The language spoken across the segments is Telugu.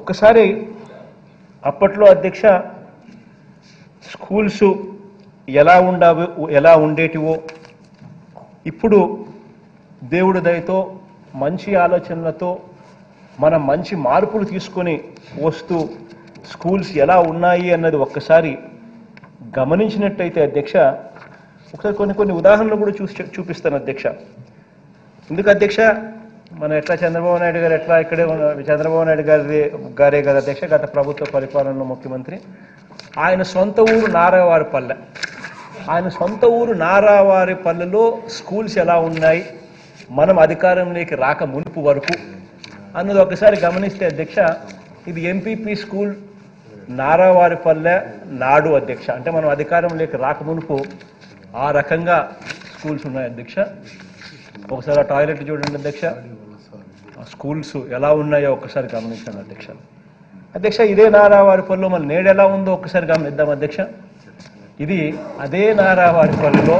ఒక్కసారి అప్పట్లో అధ్యక్ష స్కూల్స్ ఎలా ఉండవు ఎలా ఉండేటివో ఇప్పుడు దేవుడి దయతో మంచి ఆలోచనలతో మనం మంచి మార్పులు తీసుకొని వస్తూ స్కూల్స్ ఎలా ఉన్నాయి అన్నది ఒక్కసారి గమనించినట్టయితే అధ్యక్ష ఒకసారి కొన్ని కొన్ని ఉదాహరణలు కూడా చూసి చూపిస్తాను అధ్యక్ష ఎందుకు అధ్యక్ష మన ఎట్లా చంద్రబాబు నాయుడు గారు ఎట్లా ఇక్కడే ఉన్న చంద్రబాబు నాయుడు గారి గారే కదా అధ్యక్ష గత ప్రభుత్వ పరిపాలనలో ముఖ్యమంత్రి ఆయన సొంత ఊరు నారావారిపల్లె ఆయన సొంత ఊరు నారావారిపల్లెలో స్కూల్స్ ఎలా ఉన్నాయి మనం అధికారంలోకి రాక మునుపు వరకు అన్నది ఒకసారి గమనిస్తే అధ్యక్ష ఇది ఎంపీపీ స్కూల్ నారావారిపల్లె నాడు అధ్యక్ష అంటే మనం అధికారంలోకి రాక మునుపు ఆ రకంగా స్కూల్స్ ఉన్నాయి అధ్యక్ష ఒకసారి ఆ టాయిలెట్ చూడండి అధ్యక్ష ఆ స్కూల్స్ ఎలా ఉన్నాయో ఒకసారి గమనించండి అధ్యక్ష అధ్యక్ష ఇదే నారావారిపల్లిలో మన నేడు ఎలా ఉందో ఒకసారి గమనిద్దాం అధ్యక్ష ఇది అదే నారావారిపల్లిలో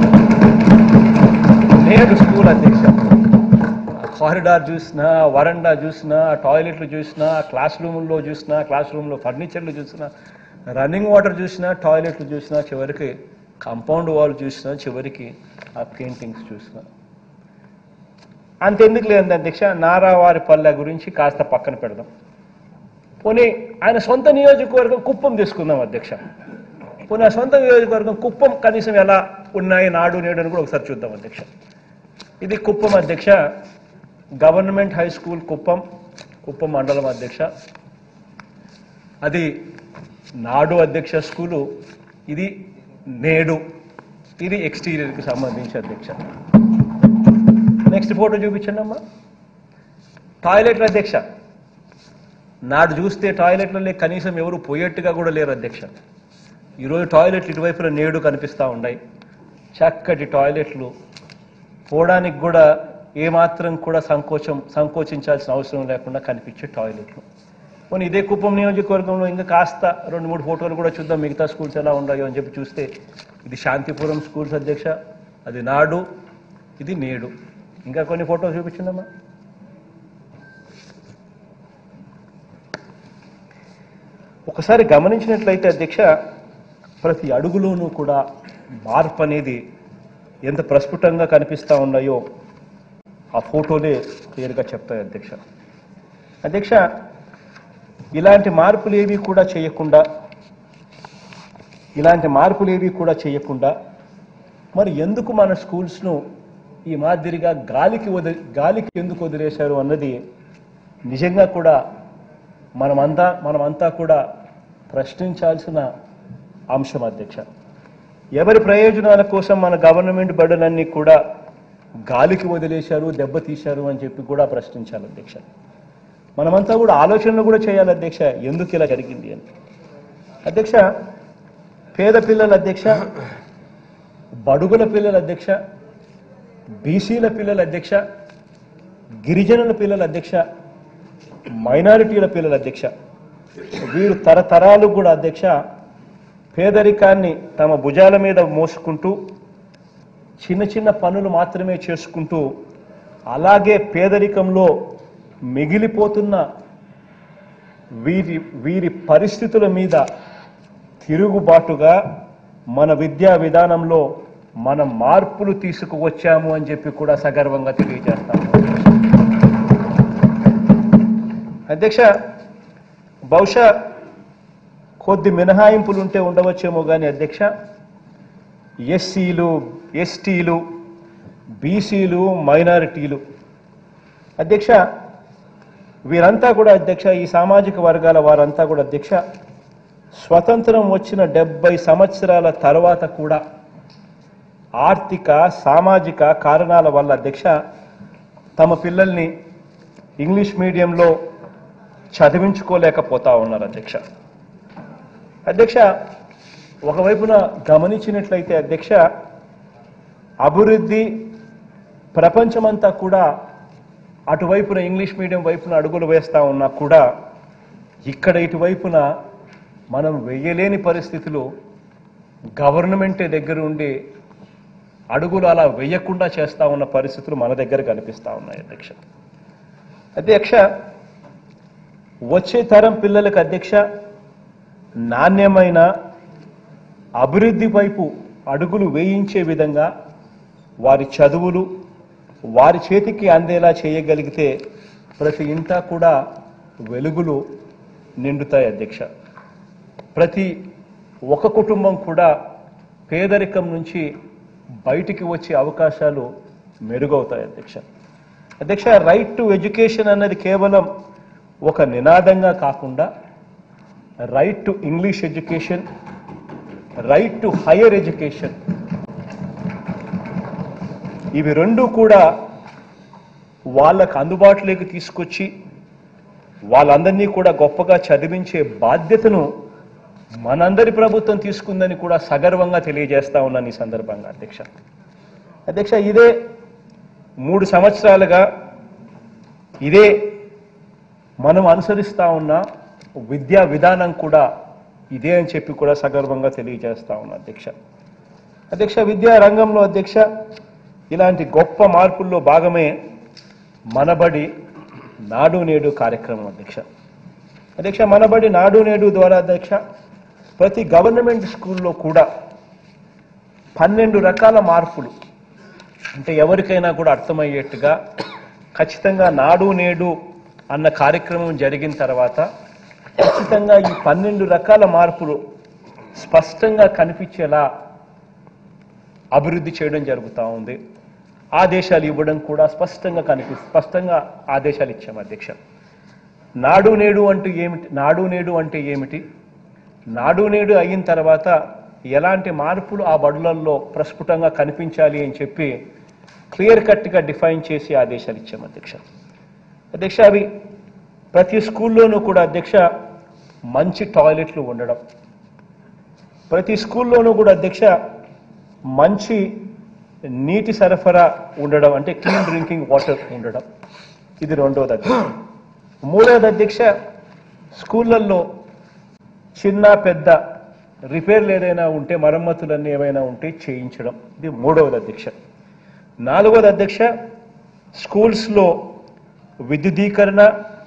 నేడు స్కూల్ అధ్యక్ష కారిడార్ చూసినా వరండా చూసినా టాయిలెట్లు చూసినా క్లాస్ రూముల్లో చూసినా క్లాస్ రూమ్లో ఫర్నిచర్లు చూసినా రన్నింగ్ వాటర్ చూసినా టాయిలెట్లు చూసినా చివరికి కాంపౌండ్ వాల్ చూసినా చివరికి ఆ పెయింటింగ్స్ చూసినా అంతెందుకు లేదండి అధ్యక్ష నారావారి పల్లె గురించి కాస్త పక్కన పెడదాం పోనీ ఆయన సొంత నియోజకవర్గం కుప్పం తీసుకుందాం అధ్యక్ష పోనీ ఆ సొంత నియోజకవర్గం కుప్పం కనీసం ఎలా ఉన్నాయి నాడు నేడు అని కూడా ఒకసారి చూద్దాం అధ్యక్ష ఇది కుప్పం అధ్యక్ష government high school Kuppam Kuppam మండలం అధ్యక్ష అది నాడు అధ్యక్ష స్కూలు ఇది నేడు ఇది ఎక్స్టీరియర్కి సంబంధించి అధ్యక్ష నెక్స్ట్ ఫోటో చూపించండి అమ్మా టాయిలెట్ల అధ్యక్ష నాడు చూస్తే టాయిలెట్లలో కనీసం ఎవరు పోయేట్టుగా కూడా లేరు అధ్యక్ష ఈరోజు టాయిలెట్లు ఇటువైపున నేడు కనిపిస్తూ ఉన్నాయి చక్కటి టాయిలెట్లు పోవడానికి కూడా ఏమాత్రం కూడా సంకోచం సంకోచించాల్సిన అవసరం లేకుండా కనిపించే టాయిలెట్లు పోనీ ఇదే కుప్పం నియోజకవర్గంలో ఇంకా కాస్త రెండు మూడు ఫోటోలు కూడా చూద్దాం మిగతా స్కూల్స్ ఎలా ఉన్నాయో అని చెప్పి చూస్తే ఇది శాంతిపురం స్కూల్స్ అధ్యక్ష అది నాడు ఇది నేడు ఇంకా కొన్ని ఫోటోలు చూపించిందమ్మా ఒకసారి గమనించినట్లయితే అధ్యక్ష ప్రతి అడుగులోనూ కూడా మార్పు అనేది ఎంత ప్రస్ఫుటంగా కనిపిస్తూ ఉన్నాయో ఆ ఫోటోలే క్లియర్గా చెప్తాయి అధ్యక్ష అధ్యక్ష ఇలాంటి మార్పులు ఏవి కూడా చేయకుండా ఇలాంటి మార్పులు ఏవి కూడా చేయకుండా మరి ఎందుకు మన స్కూల్స్ను ఈ మాదిరిగా గాలికి వదిలి గాలికి ఎందుకు వదిలేశారు అన్నది నిజంగా కూడా మనమంతా మనమంతా కూడా ప్రశ్నించాల్సిన అంశం అధ్యక్ష ఎవరి ప్రయోజనాల కోసం మన గవర్నమెంట్ బడులన్నీ కూడా గాలికి వదిలేశారు దెబ్బతీశారు అని చెప్పి కూడా ప్రశ్నించాలి అధ్యక్ష మనమంతా కూడా ఆలోచనలు కూడా చేయాలి అధ్యక్ష ఎందుకు ఇలా జరిగింది అని అధ్యక్ష పేద పిల్లల అధ్యక్ష బడుగుల పిల్లల అధ్యక్ష బీసీల పిల్లల అధ్యక్ష గిరిజనుల పిల్లల అధ్యక్ష మైనారిటీల పిల్లల అధ్యక్ష వీరు తరతరాలు కూడా అధ్యక్ష పేదరికాన్ని తమ భుజాల మీద మోసుకుంటూ చిన్న చిన్న పనులు మాత్రమే చేసుకుంటూ అలాగే పేదరికంలో మిగిలిపోతున్న వీరి వీరి పరిస్థితుల మీద తిరుగుబాటుగా మన విద్యా విధానంలో మనం మార్పులు తీసుకువచ్చాము అని చెప్పి కూడా సగర్వంగా తెలియజేస్తాము అధ్యక్ష బహుశా కొద్ది మినహాయింపులు ఉంటే ఉండవచ్చేమో కానీ అధ్యక్ష ఎస్సీలు ఎస్టీలు బీసీలు మైనారిటీలు అధ్యక్ష వీరంతా కూడా అధ్యక్ష ఈ సామాజిక వర్గాల వారంతా కూడా అధ్యక్ష స్వతంత్రం వచ్చిన డెబ్బై సంవత్సరాల తర్వాత కూడా ఆర్థిక సామాజిక కారణాల వల్ల అధ్యక్ష తమ పిల్లల్ని ఇంగ్లీష్ మీడియంలో చదివించుకోలేకపోతా ఉన్నారు అధ్యక్ష అధ్యక్ష ఒకవైపున గమనించినట్లయితే అధ్యక్ష అభివృద్ధి ప్రపంచమంతా కూడా అటువైపున ఇంగ్లీష్ మీడియం వైపున అడుగులు వేస్తా ఉన్నా కూడా ఇక్కడ ఇటువైపున మనం వెయ్యలేని పరిస్థితులు గవర్నమెంటే దగ్గర ఉండి అడుగులు అలా వెయ్యకుండా చేస్తా ఉన్న పరిస్థితులు మన దగ్గర కనిపిస్తా ఉన్నాయి అధ్యక్ష అధ్యక్ష వచ్చే తరం పిల్లలకు అధ్యక్ష నాణ్యమైన అభివృద్ధి వైపు అడుగులు వేయించే విధంగా వారి చదువులు వారి చేతికి అందేలా చేయగలిగితే ప్రతి ఇంట కూడా వెలుగులు నిండుతాయి అధ్యక్ష ప్రతి ఒక కుటుంబం కూడా పేదరికం నుంచి బయటికి వచ్చే అవకాశాలు మెరుగవుతాయి అధ్యక్ష అధ్యక్ష రైట్ టు ఎడ్యుకేషన్ అన్నది కేవలం ఒక నినాదంగా కాకుండా right to English education right to higher education ఇవి రెండు కూడా వాళ్ళకు అందుబాటులోకి తీసుకొచ్చి వాళ్ళందరినీ కూడా గొప్పగా చదివించే బాధ్యతను మనందరి ప్రభుత్వం తీసుకుందని కూడా సగర్వంగా తెలియజేస్తా ఉన్నాను ఈ సందర్భంగా అధ్యక్ష అధ్యక్ష ఇదే మూడు సంవత్సరాలుగా ఇదే మనం అనుసరిస్తా ఉన్న విద్యా విధానం కూడా ఇదే అని చెప్పి కూడా సగర్వంగా తెలియజేస్తా ఉన్నా అధ్యక్ష అధ్యక్ష విద్యా రంగంలో అధ్యక్ష ఇలాంటి గొప్ప మార్పుల్లో భాగమే మనబడి నాడు నేడు కార్యక్రమం అధ్యక్ష అధ్యక్ష మనబడి నాడు నేడు ద్వారా అధ్యక్ష ప్రతి గవర్నమెంట్ స్కూల్లో కూడా పన్నెండు రకాల మార్పులు అంటే ఎవరికైనా కూడా అర్థమయ్యేట్టుగా ఖచ్చితంగా నాడు నేడు అన్న కార్యక్రమం జరిగిన తర్వాత ఖచ్చితంగా ఈ పన్నెండు రకాల మార్పులు స్పష్టంగా కనిపించేలా అభివృద్ధి చేయడం జరుగుతూ ఉంది ఆదేశాలు ఇవ్వడం కూడా స్పష్టంగా కనిపి స్పష్టంగా ఆదేశాలు ఇచ్చాం అధ్యక్ష నాడు నేడు అంటూ ఏమిటి నాడు నేడు అంటే ఏమిటి నాడు నేడు అయిన తర్వాత ఎలాంటి మార్పులు ఆ బడులల్లో ప్రస్ఫుటంగా కనిపించాలి అని చెప్పి క్లియర్ కట్గా డిఫైన్ చేసి ఆదేశాలు ఇచ్చాం అధ్యక్ష అధ్యక్ష అవి ప్రతి స్కూల్లోనూ కూడా అధ్యక్ష మంచి టాయిలెట్లు ఉండడం ప్రతి స్కూల్లోనూ కూడా అధ్యక్ష మంచి నీటి సరఫరా ఉండడం అంటే క్లీన్ డ్రింకింగ్ వాటర్ ఉండడం ఇది రెండవది అధ్యక్ష మూడవది అధ్యక్ష స్కూళ్ళల్లో చిన్న పెద్ద రిపేర్లు ఏదైనా ఉంటే మరమ్మతులన్నీ ఏమైనా ఉంటే చేయించడం ఇది మూడవది అధ్యక్ష నాలుగవది అధ్యక్ష స్కూల్స్లో విద్యుదీకరణ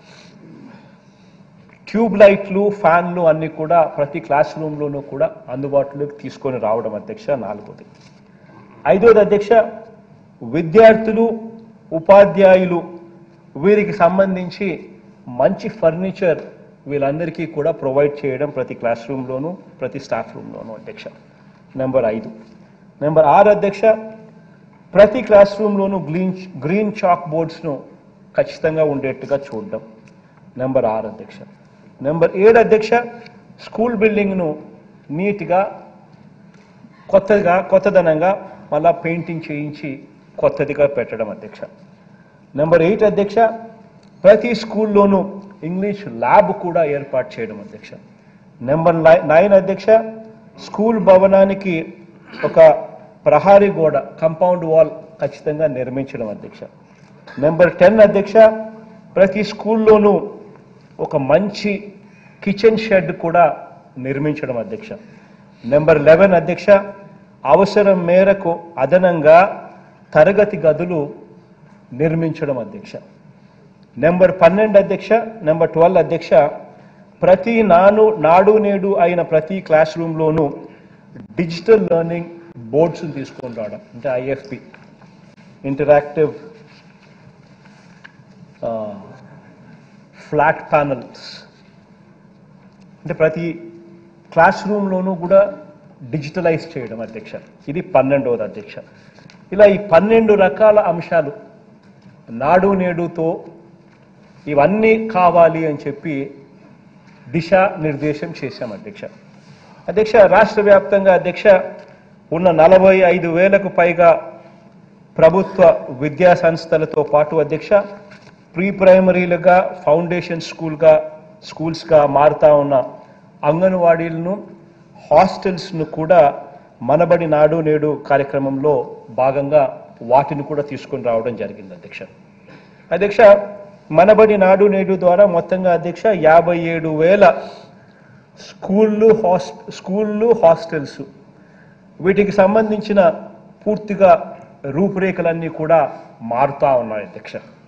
ట్యూబ్ లైట్లు ఫ్యాన్లు అన్ని కూడా ప్రతి క్లాస్ రూమ్లోనూ కూడా అందుబాటులోకి తీసుకొని రావడం అధ్యక్ష నాలుగోది ఐదోది అధ్యక్ష విద్యార్థులు ఉపాధ్యాయులు వీరికి సంబంధించి మంచి ఫర్నిచర్ వీళ్ళందరికీ కూడా ప్రొవైడ్ చేయడం ప్రతి క్లాస్ రూమ్లోనూ ప్రతి స్టాఫ్ రూమ్లోనూ అధ్యక్ష నెంబర్ ఐదు నెంబర్ ఆరు అధ్యక్ష ప్రతి క్లాస్ రూమ్లోనూ గ్రీన్ గ్రీన్ చాక్ బోర్డ్స్ను ఖచ్చితంగా ఉండేట్టుగా చూడడం నెంబర్ ఆరు అధ్యక్ష నెంబర్ ఏడు అధ్యక్ష స్కూల్ బిల్డింగ్ను నీట్గా కొత్తగా కొత్తదనంగా మళ్ళా పెయింటింగ్ చేయించి కొత్తదిగా పెట్టడం అధ్యక్ష నెంబర్ ఎయిట్ అధ్యక్ష ప్రతి స్కూల్లోనూ ఇంగ్లీష్ ల్యాబ్ కూడా ఏర్పాటు చేయడం అధ్యక్ష నెంబర్ నైన్ అధ్యక్ష స్కూల్ భవనానికి ఒక ప్రహారీ గోడ కంపౌండ్ వాల్ ఖచ్చితంగా నిర్మించడం అధ్యక్ష నెంబర్ టెన్ అధ్యక్ష ప్రతి స్కూల్లోనూ ఒక మంచి కిచెన్ షెడ్ కూడా నిర్మించడం అధ్యక్ష నెంబర్ లెవెన్ అధ్యక్ష అవసరం మేరకు అదనంగా తరగతి గదులు నిర్మించడం అధ్యక్ష నెంబర్ పన్నెండు అధ్యక్ష నెంబర్ ట్వెల్వ్ అధ్యక్ష ప్రతి నాను నాడు నేడు అయిన ప్రతి క్లాస్ రూమ్లోనూ డిజిటల్ లెర్నింగ్ బోర్డ్స్ తీసుకొని రావడం అంటే ఐఎఫ్పి ఇంటరాక్టివ్ ఫ్లాట్ ప్యానల్స్ అంటే ప్రతి క్లాస్ రూమ్లోనూ కూడా డిజిటలైజ్ చేయడం అధ్యక్ష ఇది పన్నెండవది అధ్యక్ష ఇలా ఈ పన్నెండు రకాల అంశాలు నాడు నేడుతో ఇవన్నీ కావాలి అని చెప్పి దిశ నిర్దేశం చేశాం అధ్యక్ష అధ్యక్ష రాష్ట్ర వ్యాప్తంగా అధ్యక్ష ఉన్న నలభై ఐదు వేలకు పైగా ప్రభుత్వ విద్యా సంస్థలతో పాటు అధ్యక్ష ప్రీ ప్రైమరీలుగా ఫౌండేషన్ స్కూల్గా స్కూల్స్గా మారుతా ఉన్న అంగన్వాడీలను హాస్టల్స్ను కూడా మనబడి నాడు నేడు కార్యక్రమంలో భాగంగా వాటిని కూడా తీసుకొని రావడం జరిగింది అధ్యక్ష అధ్యక్ష మనబడి నాడు నేడు ద్వారా మొత్తంగా అధ్యక్ష యాభై ఏడు వేల స్కూళ్ళు హాస్ స్కూళ్ళు హాస్టల్స్ వీటికి సంబంధించిన పూర్తిగా రూపురేఖలన్నీ కూడా మారుతా ఉన్నాయి అధ్యక్ష